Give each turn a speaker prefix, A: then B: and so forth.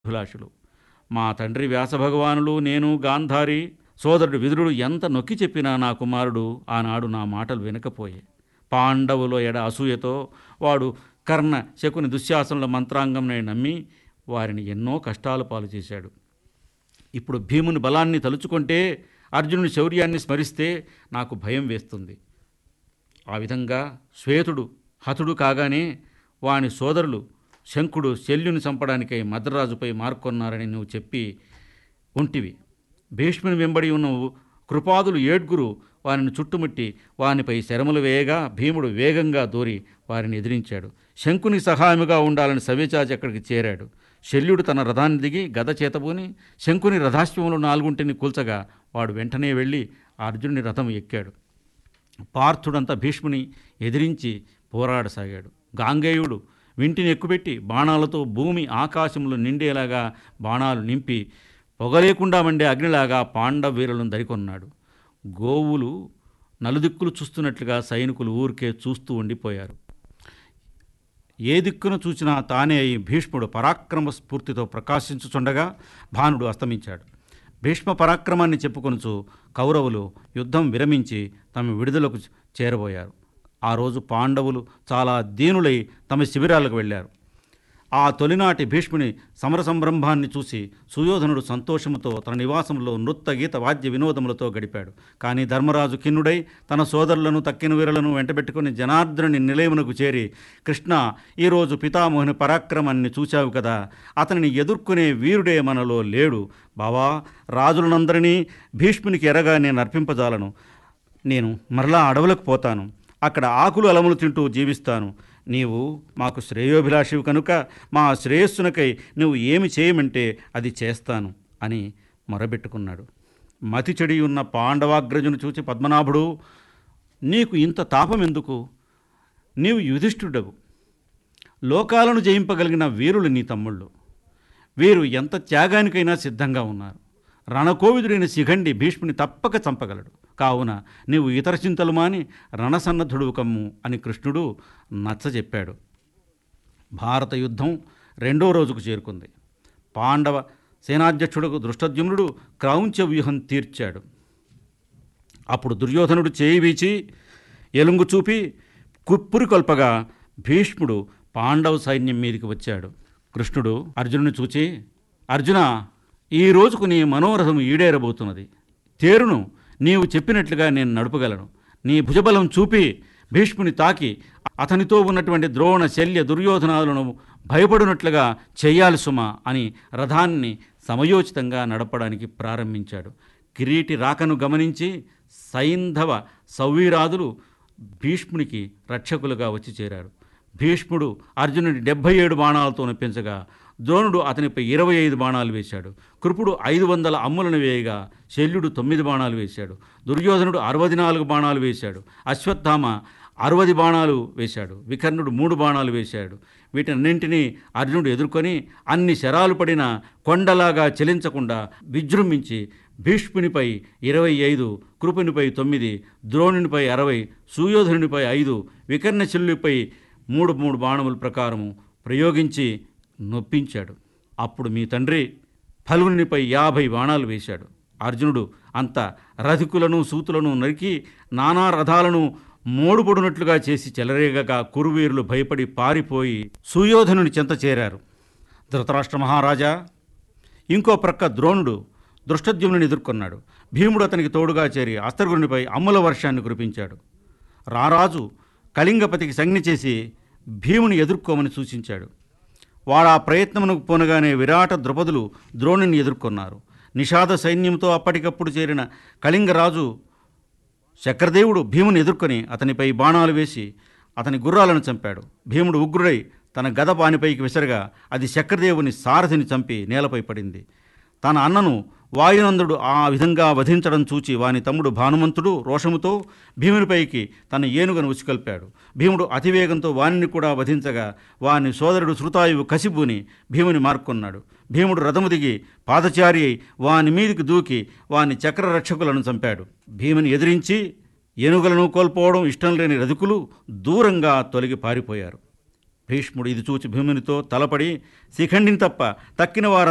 A: అభిలాషులు మా తండ్రి వ్యాసభగవానులు నేను గాంధారి సోదరుడు విదురుడు ఎంత నొక్కి చెప్పినా నా కుమారుడు ఆనాడు నా మాటలు వినకపోయే పాండవుల ఎడ అసూయతో వాడు కర్ణ శకుని దుశ్శాసనుల మంత్రాంగంనే నమ్మి వారిని ఎన్నో కష్టాలు పాలు చేశాడు ఇప్పుడు భీముని బలాన్ని తలుచుకుంటే అర్జునుని శౌర్యాన్ని స్మరిస్తే నాకు భయం వేస్తుంది ఆ విధంగా శ్వేతుడు హతుడు కాగానే వాని సోదరులు శంకుడు శల్యుని చంపడానికై మద్రరాజుపై మార్కొన్నారని నువ్వు చెప్పి ఉంటివి భీష్ముని వెంబడి ఉన్న కృపాదులు ఏడ్గురు వారిని చుట్టుముట్టి వానిపై శరములు వేయగా భీముడు వేగంగా దూరి వారిని ఎదిరించాడు శంకుని సహాయముగా ఉండాలని సవ్యచాచి అక్కడికి చేరాడు శల్యుడు తన రథాన్ని దిగి గద చేతబూని శంకుని రథాశ్వములు నాలుగుంటిని కూల్చగా వాడు వెంటనే వెళ్ళి ఆ అర్జునుని రథం ఎక్కాడు పార్థుడంతా భీష్ముని ఎదిరించి పోరాడసాగాడు గాంగేయుడు వింటిని ఎక్కుపెట్టి బాణాలతో భూమి ఆకాశంలో నిండేలాగా బాణాలు నింపి పొగలేకుండా మండే అగ్నిలాగా పాండవ వీరులను దరికొన్నాడు గోవులు నలుదిక్కులు చూస్తున్నట్లుగా సైనికులు ఊరికే చూస్తూ ఉండిపోయారు ఏ దిక్కును చూసినా తానే అయి భీష్ముడు పరాక్రమ స్ఫూర్తితో ప్రకాశించుచుండగా భానుడు అస్తమించాడు భీష్మ పరాక్రమాన్ని చెప్పుకొనుచు కౌరవులు యుద్ధం విరమించి తమ విడుదలకు చేరబోయారు ఆ రోజు పాండవులు చాలా దీనులై తమ శిబిరాలకు వెళ్ళారు ఆ తొలినాటి భీష్ముని సమర సంరంభాన్ని చూసి సుయోధనుడు సంతోషముతో తన నివాసంలో నృత్య గీత వాద్య వినోదములతో గడిపాడు కానీ ధర్మరాజు కిన్నుడై తన సోదరులను తక్కిన వీరులను వెంటబెట్టుకుని జనార్దనుని నిలయమునకు చేరి కృష్ణ ఈరోజు పితామోహిని పరాక్రమాన్ని చూశావు కదా అతనిని ఎదుర్కొనే వీరుడే మనలో లేడు బావా రాజులనందరినీ భీష్మునికి ఎరగా నేను అర్పింపజాలను నేను మరలా అడవులకు పోతాను అక్కడ ఆకులు అలములు తింటూ జీవిస్తాను నీవు మాకు శ్రేయోభిలాషివి కనుక మా శ్రేయస్సునకై నువ్వు ఏమి చేయమంటే అది చేస్తాను అని మొరబెట్టుకున్నాడు మతి చెడి ఉన్న పాండవాగ్రజును చూచి పద్మనాభుడు నీకు ఇంత తాపం ఎందుకు నీవు యుధిష్ఠుడవు లోకాలను జయింపగలిగిన వీరులు నీ తమ్ముళ్ళు వీరు ఎంత త్యాగానికైనా సిద్ధంగా ఉన్నారు రణకోవిదుడైన శిఖండి భీష్ముని తప్పక చంపగలడు కావున నీవు ఇతర చింతలు మాని రణసన్నద్ధుడు కమ్ము అని కృష్ణుడు నచ్చజెప్పాడు భారత యుద్ధం రెండో రోజుకు చేరుకుంది పాండవ సేనాధ్యక్షుడుకు దృష్టద్యుమ్నుడు క్రౌంచ వ్యూహం తీర్చాడు అప్పుడు దుర్యోధనుడు చేయి వీచి ఎలుంగు చూపి కుప్పురి కొల్పగా భీష్ముడు పాండవ సైన్యం మీదికి వచ్చాడు కృష్ణుడు అర్జునుని చూచి అర్జున ఈ రోజుకు నీ మనోరథం ఈడేరబోతున్నది తేరును నీవు చెప్పినట్లుగా నేను నడుపగలను నీ భుజబలం చూపి భీష్ముని తాకి అతనితో ఉన్నటువంటి ద్రోణ శల్య దుర్యోధనాలను భయపడినట్లుగా చెయ్యాలి సుమ అని రథాన్ని సమయోచితంగా నడపడానికి ప్రారంభించాడు కిరీటి రాకను గమనించి సైంధవ సౌవీరాదులు భీష్మునికి రక్షకులుగా వచ్చి చేరారు భీష్ముడు అర్జునుడి డెబ్భై ఏడు బాణాలతో నొప్పించగా ద్రోణుడు అతనిపై ఇరవై ఐదు బాణాలు వేశాడు కృపుడు ఐదు వందల అమ్ములను వేయగా శల్యుడు తొమ్మిది బాణాలు వేశాడు దుర్యోధనుడు అరవై నాలుగు బాణాలు వేశాడు అశ్వత్థామ అరవది బాణాలు వేశాడు వికర్ణుడు మూడు బాణాలు వేశాడు వీటన్నింటినీ అర్జునుడు ఎదుర్కొని అన్ని శరాలు పడిన కొండలాగా చెలించకుండా విజృంభించి భీష్మునిపై ఇరవై ఐదు కృపునిపై తొమ్మిది ద్రోణునిపై అరవై సుయోధనునిపై ఐదు వికర్ణశల్యుపై మూడు మూడు బాణముల ప్రకారము ప్రయోగించి నొప్పించాడు అప్పుడు మీ తండ్రి ఫల్గునిపై యాభై బాణాలు వేశాడు అర్జునుడు అంత రథికులను సూతులను నరికి నానా రథాలను మోడుపడినట్లుగా చేసి చెలరేగగా కురువీరులు భయపడి పారిపోయి సుయోధనుని చెంత చేరారు ధృతరాష్ట్ర మహారాజా ఇంకో ప్రక్క ద్రోణుడు దృష్టద్యుమ్నుని ఎదుర్కొన్నాడు భీముడు అతనికి తోడుగా చేరి అస్త్రగునిపై అమ్ముల వర్షాన్ని కురిపించాడు రారాజు కళింగపతికి సంజ్ఞ చేసి భీముని ఎదుర్కోమని సూచించాడు వాడు ఆ ప్రయత్నమునకు పోనగానే విరాట ద్రుపదులు ద్రోణుని ఎదుర్కొన్నారు నిషాద సైన్యంతో అప్పటికప్పుడు చేరిన కళింగరాజు చక్రదేవుడు భీముని ఎదుర్కొని అతనిపై బాణాలు వేసి అతని గుర్రాలను చంపాడు భీముడు ఉగ్రుడై తన గద పానిపైకి విసరగా అది చక్రదేవుని సారథిని చంపి నేలపై పడింది తన అన్నను వాయునందుడు ఆ విధంగా వధించడం చూచి వాని తమ్ముడు భానుమంతుడు రోషముతో భీమునిపైకి తన ఏనుగను ఉచికొల్పాడు భీముడు అతివేగంతో వానిని కూడా వధించగా వాని సోదరుడు శృతాయువు కసిబూని భీముని మార్కొన్నాడు భీముడు రథము దిగి పాదచారి అయి వాని మీదికి దూకి వాని చక్ర రక్షకులను చంపాడు భీముని ఎదిరించి ఏనుగులను కోల్పోవడం ఇష్టం లేని రధికులు దూరంగా తొలగి పారిపోయారు భీష్ముడు ఇది చూచి భీమునితో తలపడి శిఖండిని తప్ప తక్కిన వారంతా